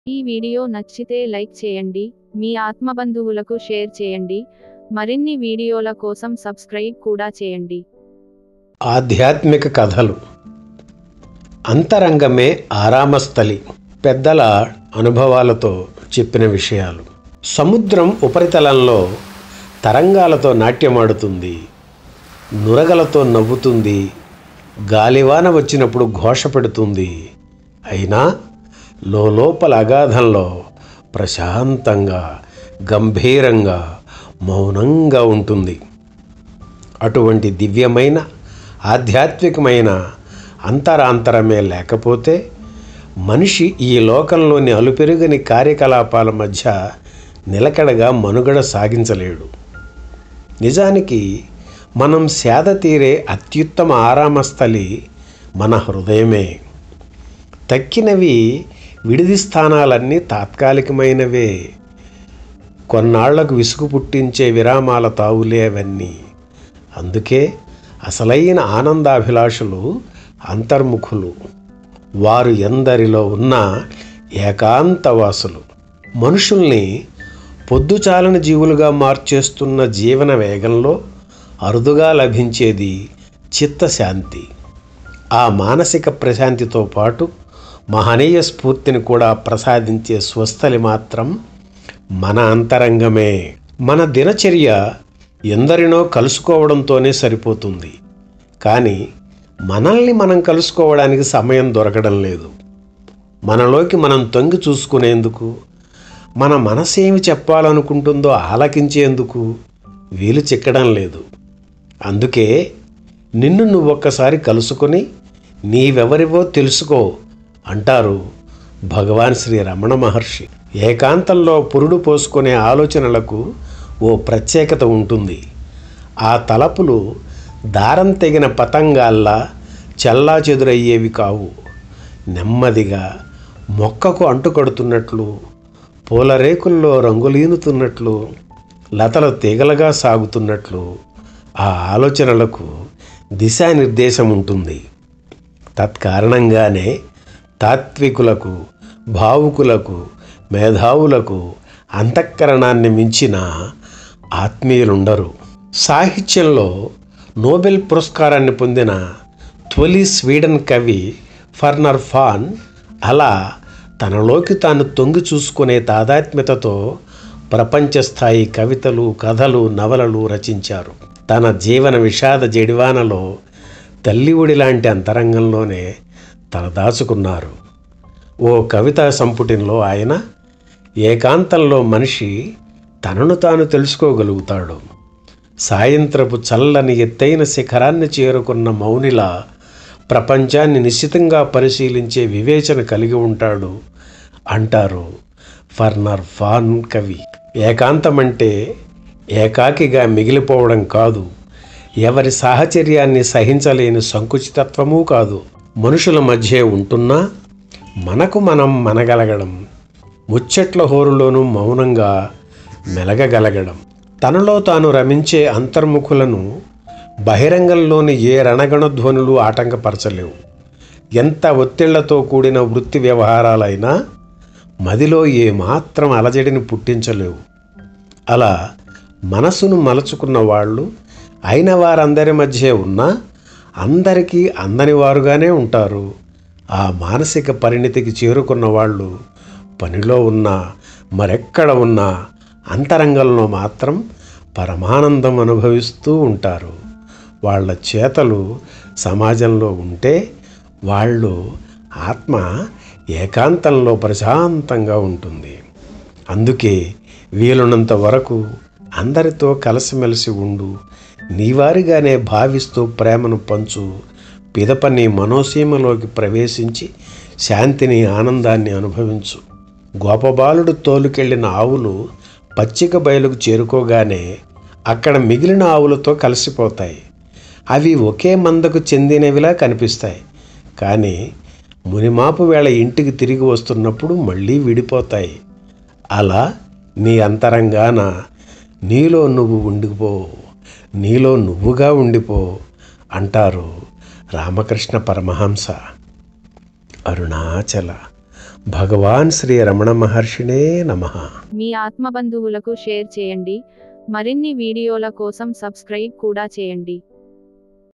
ఈ వీడియో నచ్చితే లైక్ చేయండి మీ ఆత్మబంధువులకు షేర్ చేయండి మరిన్ని వీడియోల కోసం సబ్స్క్రైబ్ కూడా చేయండి ఆధ్యాత్మిక కథలు అంతరంగమే ఆరామస్థలి పెద్దల అనుభవాలతో చెప్పిన విషయాలు సముద్రం ఉపరితలంలో తరంగాలతో నాట్యమాడుతుంది నురగలతో నవ్వుతుంది గాలివాన వచ్చినప్పుడు ఘోష పెడుతుంది అయినా లోపల అగాధంలో ప్రశాంతంగా గంభీరంగా మౌనంగా ఉంటుంది అటువంటి దివ్యమైన ఆధ్యాత్మికమైన అంతరాంతరమే లేకపోతే మనిషి ఈ లోకంలోని అలుపెరుగని కార్యకలాపాల మధ్య నిలకడగా మనుగడ సాగించలేడు నిజానికి మనం సేద తీరే అత్యుత్తమ ఆరామస్థలి మన హృదయమే తక్కినవి విడిది స్థానాలన్నీ తాత్కాలికమైనవే కొన్నాళ్లకు విసుగు పుట్టించే విరామాల తావులే అవన్నీ అందుకే అసలైన ఆనందాభిలాషులు అంతర్ముఖులు వారు ఎందరిలో ఉన్న ఏకాంతవాసులు మనుషుల్ని పొద్దుచాలని జీవులుగా మార్చేస్తున్న జీవన వేగంలో అరుదుగా లభించేది చిత్తశాంతి ఆ మానసిక ప్రశాంతితో పాటు మహనీయ స్ఫూర్తిని కూడా ప్రసాదించే స్వస్థలి మాత్రం మన అంతరంగమే మన దినచర్య ఎందరినో కలుసుకోవడంతోనే సరిపోతుంది కానీ మనల్ని మనం కలుసుకోవడానికి సమయం దొరకడం లేదు మనలోకి మనం తొంగి చూసుకునేందుకు మన మనసు ఏమి చెప్పాలనుకుంటుందో ఆలకించేందుకు వీలు చిక్కడం లేదు అందుకే నిన్ను నువ్వొక్కసారి కలుసుకొని నీవెవరివో తెలుసుకో అంటారు భగవాన్ శ్రీ రమణ మహర్షి ఏకాంతంలో పురుడు పోసుకునే ఆలోచనలకు ఓ ప్రత్యేకత ఉంటుంది ఆ తలపులు దారం తెగిన పతంగాల్లా చల్లా చెదురయ్యేవి కావు నెమ్మదిగా మొక్కకు అంటుకడుతున్నట్లు పూలరేకుల్లో రంగులీనుతున్నట్లు లతలు తీగలుగా సాగుతున్నట్లు ఆ ఆలోచనలకు దిశానిర్దేశం ఉంటుంది తత్కారణంగానే తాత్వికులకు భావుకులకు మేధావులకు అంతఃకరణాన్ని మించిన ఆత్మీయులుండరు సాహిత్యంలో నోబెల్ పురస్కారాన్ని పొందిన తొలి స్వీడన్ కవి ఫర్నర్ ఫాన్ అలా తనలోకి తాను తొంగి చూసుకునే తాదాత్మ్యతతో ప్రపంచ స్థాయి కవితలు కథలు నవలలు రచించారు తన జీవన విషాద జడివానలో తల్లివుడి లాంటి అంతరంగంలోనే తలదాచుకున్నారు ఓ కవితా సంపుటిలో ఆయన ఏకాంతంలో మనిషి తనను తాను తెలుసుకోగలుగుతాడు సాయంత్రపు చల్లని ఎత్తైన శిఖరాన్ని చేరుకున్న మౌనిలా ప్రపంచాన్ని నిశ్చితంగా పరిశీలించే వివేచన కలిగి ఉంటాడు అంటారు ఫర్నర్ ఫాన్ కవి ఏకాంతమంటే ఏకాకిగా మిగిలిపోవడం కాదు ఎవరి సాహచర్యాన్ని సహించలేని సంకుచితత్వమూ కాదు మనుషుల మధ్య ఉంటున్నా మనకు మనం మనగలగడం ముచ్చట్ల హోరులోనూ మౌనంగా మెలగగలగడం తనలో తాను రమించే అంతర్ముఖులను బహిరంగంలోని ఏ రణగణధ్వనులు ఆటంకపరచలేవు ఎంత ఒత్తిళ్లతో కూడిన వృత్తి వ్యవహారాలైనా మదిలో ఏమాత్రం అలజడిని పుట్టించలేవు అలా మనసును మలచుకున్న వాళ్ళు అయిన వారందరి మధ్య ఉన్నా అందరికీ అందని వారుగానే ఉంటారు ఆ మానసిక పరిణితికి చేరుకున్న వాళ్ళు పనిలో ఉన్నా మరెక్కడ ఉన్నా అంతరంగంలో మాత్రం పరమానందం అనుభవిస్తూ ఉంటారు వాళ్ళ చేతలు సమాజంలో ఉంటే వాళ్ళు ఆత్మ ఏకాంతంలో ప్రశాంతంగా ఉంటుంది అందుకే వీలున్నంత వరకు అందరితో కలిసిమెలిసి ఉండు నీవారిగానే భావిస్తూ ప్రేమను పంచు పిదప నీ మనోసీమలోకి ప్రవేశించి శాంతిని ఆనందాన్ని అనుభవించు గోపబాలుడు తోలుకెళ్ళిన ఆవులు పచ్చిక బయలుకు చేరుకోగానే అక్కడ మిగిలిన ఆవులతో కలిసిపోతాయి అవి ఒకే మందకు చెందినవిలా కనిపిస్తాయి కానీ మునిమాపు వేళ ఇంటికి తిరిగి వస్తున్నప్పుడు మళ్ళీ విడిపోతాయి అలా నీ అంతరంగాన నీలో నువ్వు ఉండిపో నీలో నువ్వుగా ఉండిపో అంటారు రామకృష్ణ పరమహంస అరుణాచల భగవాన్ శ్రీ రమణ మహర్షినే నమ మీ ఆత్మబంధువులకు షేర్ చేయండి మరిన్ని వీడియోల కోసం సబ్స్క్రైబ్ కూడా చేయండి